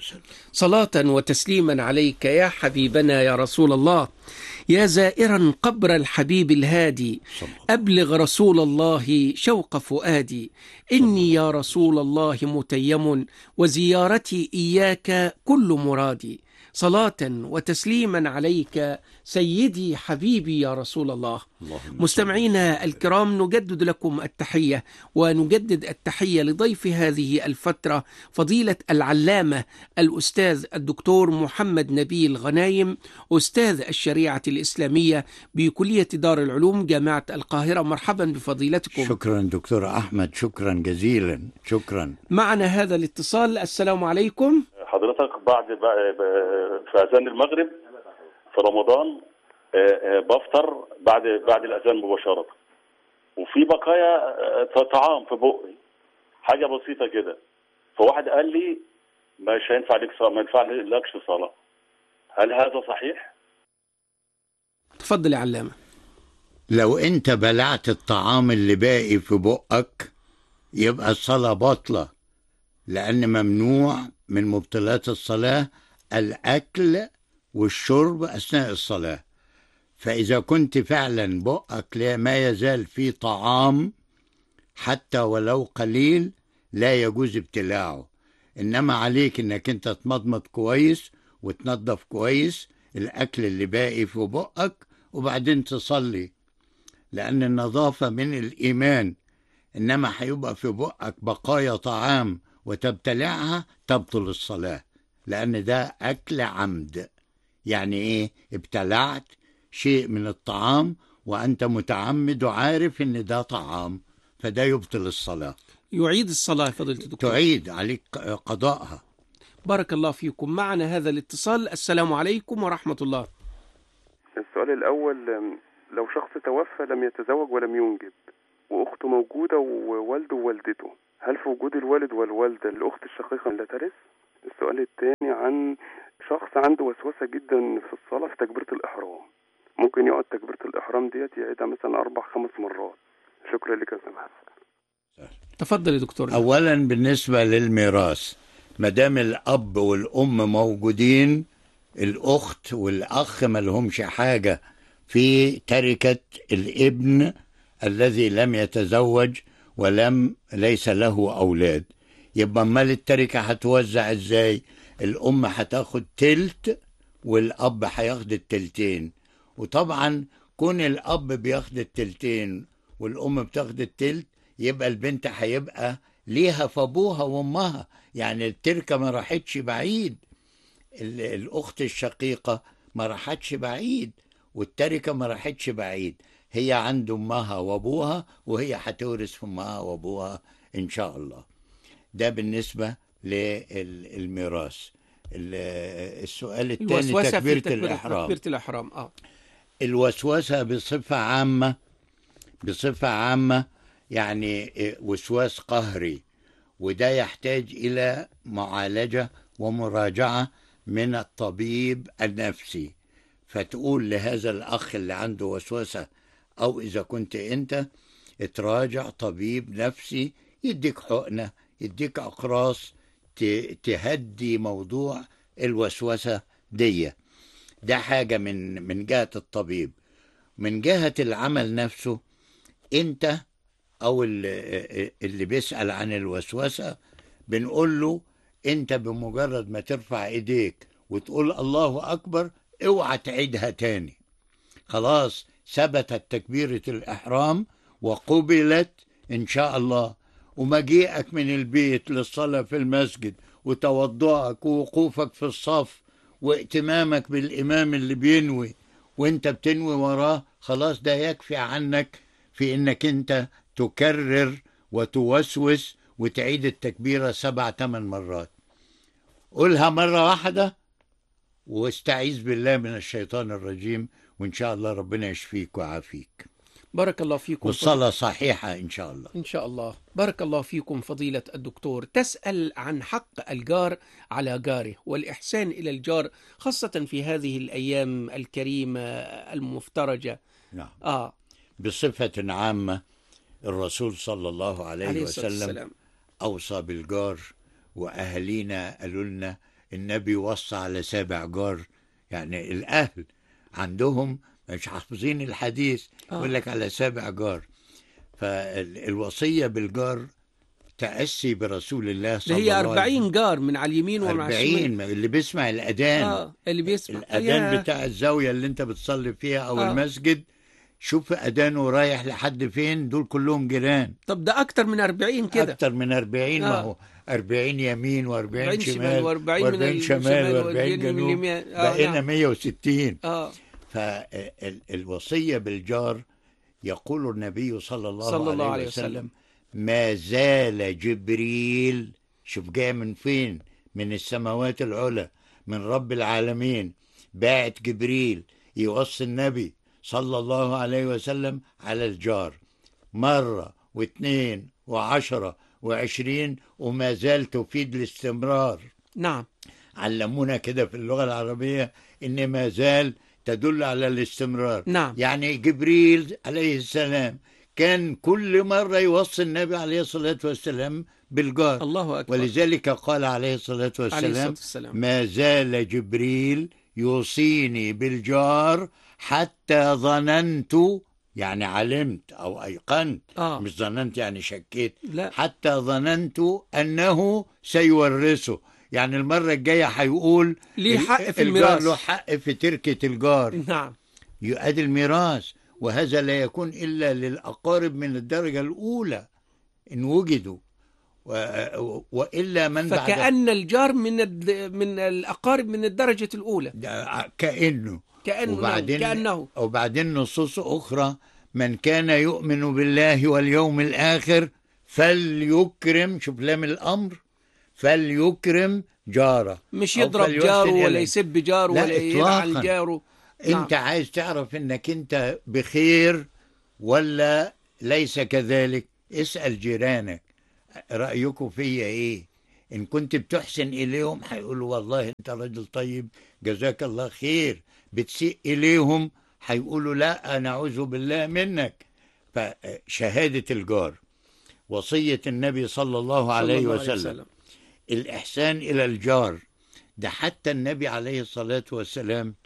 وسلم صلاة وتسليما عليك يا حبيبنا يا رسول الله يا زائرا قبر الحبيب الهادي صلى الله أبلغ رسول الله شوق فؤادي إني يا رسول الله متيم وزيارتي إياك كل مرادي صلاة وتسليما عليك سيدي حبيبي يا رسول الله اللهم صل مستمعينا الكرام نجدد لكم التحية ونجدد التحية لضيف هذه الفترة فضيلة العلامة الأستاذ الدكتور محمد نبيل غنايم أستاذ الشريعة الإسلامية بكلية دار العلوم جامعة القاهرة مرحبا بفضيلتكم شكرا دكتور احمد شكرا جزيلا شكرا معنا هذا الاتصال السلام عليكم حضرتك بعد ب- ب- في اذان المغرب في رمضان آه، آه، بفطر بعد بعد الاذان مباشره وفي بقايا آه، طعام في بقي حاجه بسيطه كده فواحد قال لي مش هينفع لك صلاة ما ينفع لكش صلاه هل هذا صحيح؟ تفضل يا علامة لو انت بلعت الطعام اللي باقي في بقك يبقى الصلاة باطلة لأن ممنوع من مبطلات الصلاة الأكل والشرب أثناء الصلاة فإذا كنت فعلا بقك لا ما يزال فيه طعام حتى ولو قليل لا يجوز ابتلاعه إنما عليك إنك أنت تمضمض كويس وتنظف كويس الأكل اللي باقي في بقك وبعدين تصلي لأن النظافة من الإيمان إنما هيبقى في بقك بقايا طعام وتبتلعها تبطل الصلاة لأن ده أكل عمد يعني إيه ابتلعت شيء من الطعام وأنت متعمد وعارف إن ده طعام فده يبطل الصلاة يعيد الصلاة فضيلة الدكتور تعيد عليك قضاءها بارك الله فيكم معنا هذا الاتصال السلام عليكم ورحمة الله السؤال الأول أم، لو شخص توفى لم يتزوج ولم ينجب وأخته موجودة ووالده ووالدته هل في وجود الوالد والوالدة الأخت الشقيقة لا ترث؟ السؤال الثاني عن شخص عنده وسوسة جدا في الصلاة في تكبيرة الإحرام ممكن يقعد تكبيرة الإحرام ديت يعيدها مثلا أربع خمس مرات شكرا لك يا سماحة تفضل يا دكتور أولا بالنسبة للميراث ما دام الأب والأم موجودين الأخت والأخ ما لهمش حاجة في تركة الابن الذي لم يتزوج ولم ليس له أولاد يبقى امال التركة هتوزع ازاي الأم هتاخد تلت والأب هياخد التلتين وطبعا كون الأب بياخد التلتين والأم بتاخد التلت يبقى البنت هيبقى ليها في أبوها وأمها يعني التركة ما راحتش بعيد ال- الأخت الشقيقة ما راحتش بعيد والتركة ما راحتش بعيد هي عند أمها وأبوها وهي هتورث في أمها وأبوها إن شاء الله ده بالنسبة للميراث ال- السؤال الثاني الوسوسة في تكبيرة تكبيرة الإحرام تكبيرة الإحرام آه. الوسوسة بصفة عامة بصفة عامة يعني وسواس قهري وده يحتاج إلى معالجة ومراجعة من الطبيب النفسي فتقول لهذا الأخ اللي عنده وسوسة أو إذا كنت أنت تراجع طبيب نفسي يديك حقنة يديك أقراص ت- تهدي موضوع الوسوسة دي ده حاجة من من جهة الطبيب من جهة العمل نفسه انت او ال- اللي بيسأل عن الوسوسة بنقول له انت بمجرد ما ترفع ايديك وتقول الله اكبر اوعى تعيدها تاني خلاص ثبتت تكبيرة الاحرام وقبلت ان شاء الله ومجيئك من البيت للصلاة في المسجد وتوضعك ووقوفك في الصف واهتمامك بالإمام اللي بينوي وانت بتنوي وراه خلاص ده يكفي عنك في انك انت تكرر وتوسوس وتعيد التكبيرة سبع ثمان مرات قولها مرة واحدة واستعيذ بالله من الشيطان الرجيم وإن شاء الله ربنا يشفيك ويعافيك بارك الله فيكم والصلاة صحيحة إن شاء الله إن شاء الله بارك الله فيكم فضيلة الدكتور تسأل عن حق الجار على جاره والإحسان إلى الجار خاصة في هذه الأيام الكريمة المفترجة نعم آه بصفة عامة الرسول صلى الله عليه, عليه الصلاة وسلم والسلام أوصى بالجار وأهالينا قالوا لنا النبي وصى على سابع جار يعني الأهل عندهم مش حافظين الحديث آه. يقول لك على سابع جار فالوصية بالجار تأسي برسول الله ده صلى هي الله عليه 40 جار من على اليمين ومن على الشمال 40 اللي بيسمع الأذان اه اللي بيسمع الأذان يا- بتاع الزاوية اللي أنت بتصلي فيها أو آه. المسجد شوف أذانه رايح لحد فين دول كلهم جيران طب ده اكتر من 40 كده أكتر من 40 ما آه. هو 40 يمين و40 40 شمال و40 من و40 شمال الشمال و40 و40 من جنوب اليمين. آه، بقينا نعم. 160 اه فالوصية بالجار يقول النبي صلى الله, صلى الله عليه عليه وسلم, وسلم. ما زال جبريل شوف جاي من فين من السماوات العلى من رب العالمين باعت جبريل يوصي النبي صلى الله عليه وسلم على الجار مرة واثنين وعشرة وعشرين وما زال تفيد الاستمرار نعم علمونا كده في اللغة العربية إن ما زال تدل على الاستمرار نعم. يعني جبريل عليه السلام كان كل مرة يوصي النبي عليه الصلاة والسلام بالجار الله اكبر ولذلك قال عليه الصلاة عليه الصلاه والسلام والسلام ما زال جبريل يوصيني بالجار حتى ظننت يعني علمت أو أيقنت اه مش ظننت يعني شكيت لا حتى ظننت أنه سيورثه يعني المرة الجاية هيقول ليه ال- حق في الجار الميراث. له حق في تركة الجار نعم يؤدي الميراث وهذا لا يكون إلا للأقارب من الدرجة الأولى إن وجدوا و... وإلا من بعد فكأن الجار من الد... من الأقارب من الدرجة الأولى ده كأنه كأنه وبعدين كأنه وبعدين نصوص أخرى من كان يؤمن بالله واليوم الآخر فليكرم شوف لام الأمر فليكرم جاره مش أو يضرب فليحسن جاره ولا إليه. يسب جاره لا ولا يلعن إطلاقاً. جاره نعم. انت عايز تعرف انك انت بخير ولا ليس كذلك اسأل جيرانك رأيكم فيا ايه ان كنت بتحسن اليهم هيقولوا والله انت راجل طيب جزاك الله خير بتسيء اليهم هيقولوا لا نعوذ بالله منك فشهادة الجار وصية النبي صلى الله صلى عليه الله وسلم الإحسان إلى الجار ده حتى النبي عليه الصلاة والسلام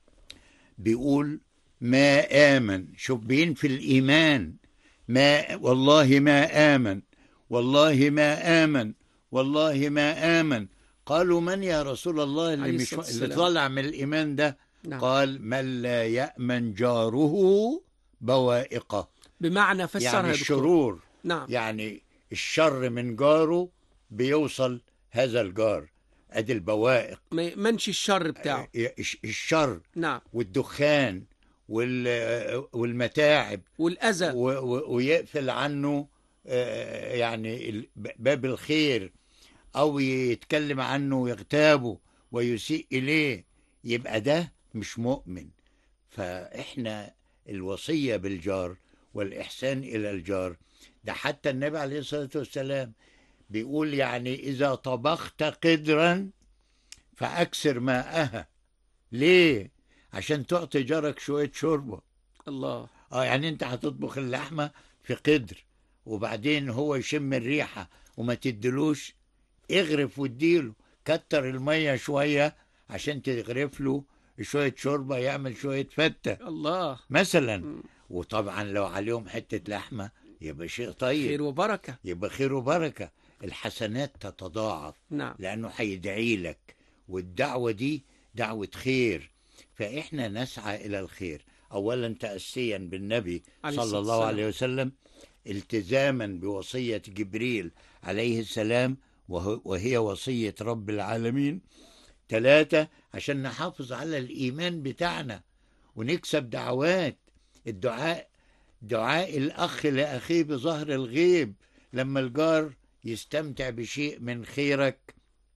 بيقول ما آمن شوف بينفي الإيمان ما والله ما آمن والله ما آمن والله ما آمن قالوا من يا رسول الله اللي عليه مش الصلاة اللي والسلام. طلع من الإيمان ده نعم. قال من لا يأمن جاره بوائقه بمعنى فسرها يعني يا دكتور الشرور نعم يعني الشر من جاره بيوصل هذا الجار ادي البوائق ما يأمنش الشر بتاعه الش- الشر نعم والدخان وال- والمتاعب والأذى و- و- ويقفل عنه آه، يعني ال- باب الخير او يتكلم عنه ويغتابه ويسيء اليه يبقى ده مش مؤمن فاحنا الوصيه بالجار والاحسان الى الجار ده حتى النبي عليه الصلاه والسلام بيقول يعني اذا طبخت قدرا فاكثر ماءها ليه عشان تعطي جارك شويه شوربه الله اه يعني انت هتطبخ اللحمه في قدر وبعدين هو يشم الريحه وما تدلوش اغرف واديله كتر الميه شويه عشان تغرف له شويه شوربه يعمل شويه فته الله مثلا مم. وطبعا لو عليهم حته لحمه يبقى شيء طيب خير وبركة يبقى خير وبركه الحسنات تتضاعف نعم لأنه هيدعي لك والدعوة دي دعوة خير فإحنا نسعى إلى الخير أولا تأسيا بالنبي عليه صلى الصلاة الله والسلام. عليه وسلم التزاما بوصية جبريل عليه السلام وهو- وهي وصية رب العالمين ثلاثة عشان نحافظ على الإيمان بتاعنا ونكسب دعوات الدعاء دعاء الأخ لأخيه بظهر الغيب لما الجار يستمتع بشيء من خيرك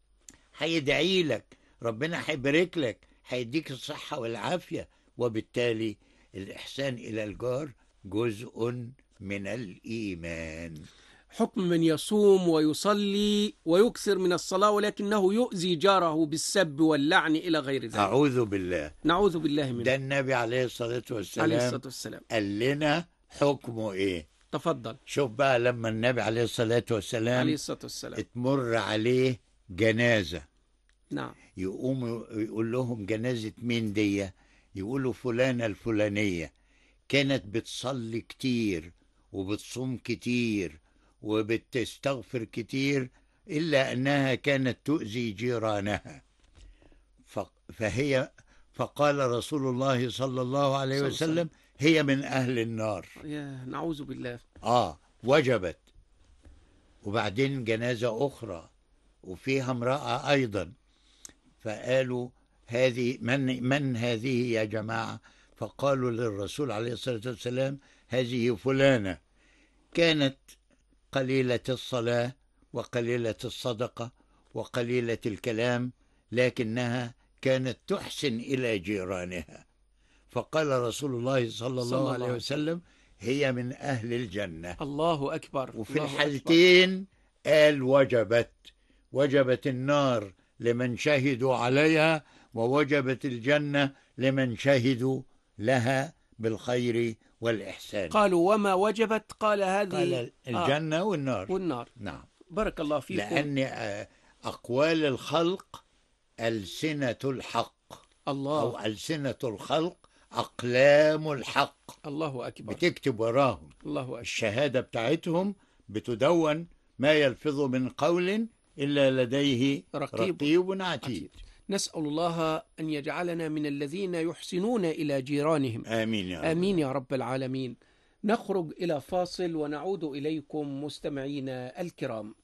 هيدعي لك ربنا هيبارك لك هيديك الصحة والعافية وبالتالي الإحسان إلى الجار جزء من الإيمان حكم من يصوم ويصلي ويكثر من الصلاة ولكنه يؤذي جاره بالسب واللعن إلى غير ذلك أعوذ بالله نعوذ بالله منه ده النبي عليه الصلاة عليه والسلام الصلاة والسلام قال لنا حكمه إيه تفضل شوف بقى لما النبي عليه الصلاة عليه والسلام الصلاة والسلام تمر عليه جنازة نعم يقوموا يقول لهم جنازة مين دي يقولوا فلانة الفلانية كانت بتصلي كتير وبتصوم كتير وبتستغفر كتير إلا أنها كانت تؤذي جيرانها ف- فهي فقال رسول الله صلى الله عليه صلى الله عليه وسلم هي من أهل النار يا نعوذ بالله آه وجبت وبعدين جنازة أخرى وفيها امرأة أيضا فقالوا هذه من من هذه يا جماعة فقالوا للرسول عليه الصلاة والسلام هذه فلانة كانت قليلة الصلاة وقليلة الصدقة وقليلة الكلام لكنها كانت تحسن إلى جيرانها فقال رسول الله صلى الله, صلى الله عليه عليه وسلم هي من أهل الجنة الله أكبر وفي الله أكبر. الحالتين قال وجبت وجبت النار لمن شهدوا عليها ووجبت الجنة لمن شهدوا لها بالخير والإحسان قالوا وما وجبت قال هذه قال آه، الجنة والنار والنار نعم بارك الله فيكم لأن آه، أقوال الخلق ألسنة الحق الله أو ألسنة الخلق أقلام الحق الله أكبر بتكتب وراهم الله أكبر الشهادة بتاعتهم بتدون ما يلفظ من قول إلا لديه رقيب رقيب عتيد نسأل الله أن يجعلنا من الذين يحسنون إلى جيرانهم آمين يا رب آمين يا رب العالمين نخرج إلى فاصل ونعود إليكم مستمعينا الكرام